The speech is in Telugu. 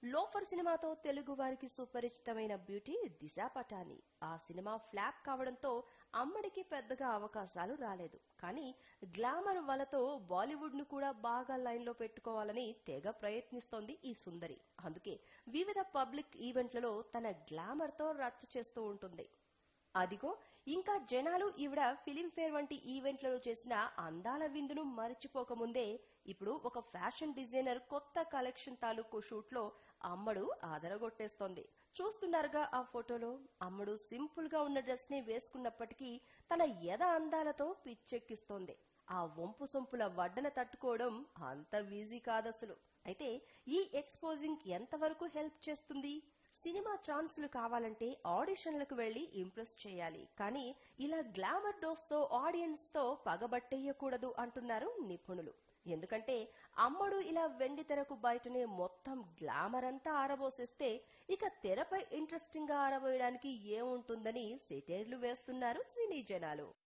లోఫర్ సినిమాతో తెలుగు వారికి సుపరిచితమైన బ్యూటీ దిశా పటాని ఆ సినిమా ఫ్లాప్ కావడంతో అమ్మడికి పెద్దగా అవకాశాలు రాలేదు కానీ గ్లామర్ వలతో బాలీవుడ్ ను కూడా బాగా లైన్ లో పెట్టుకోవాలని తెగ ప్రయత్నిస్తోంది ఈ సుందరి అందుకే వివిధ పబ్లిక్ ఈవెంట్లలో తన గ్లామర్ తో రచ్చ చేస్తూ ఉంటుంది అదిగో ఇంకా జనాలు ఈవిడ ఫిలింఫేర్ వంటి ఈవెంట్లలో చేసిన అందాల విందును మరచిపోకముందే ఇప్పుడు ఒక ఫ్యాషన్ డిజైనర్ కొత్త కలెక్షన్ తాలూకు షూట్ లో అమ్మడు ఆదరగొట్టేస్తోంది చూస్తున్నారుగా ఆ ఫోటోలో అమ్మడు సింపుల్ గా ఉన్న డ్రెస్ ని వేసుకున్నప్పటికీ తన ఎద అందాలతో పిచ్చెక్కిస్తోంది ఆ వంపు సొంపుల వడ్డన తట్టుకోవడం అంత ఈజీ కాదసలు అయితే ఈ ఎక్స్పోజింగ్ ఎంతవరకు హెల్ప్ చేస్తుంది సినిమా ఛాన్సులు కావాలంటే ఆడిషన్లకు వెళ్లి ఇంప్రెస్ చేయాలి కానీ ఇలా గ్లామర్ డోస్ తో ఆడియన్స్ తో పగబట్టేయకూడదు అంటున్నారు నిపుణులు ఎందుకంటే అమ్మడు ఇలా వెండి తెరకు బయటనే మొత్తం గ్లామర్ అంతా ఆరబోసేస్తే ఇక తెరపై ఇంట్రెస్టింగ్ గా ఆరబోయడానికి ఏముంటుందని సెటైర్లు వేస్తున్నారు సినీ జనాలు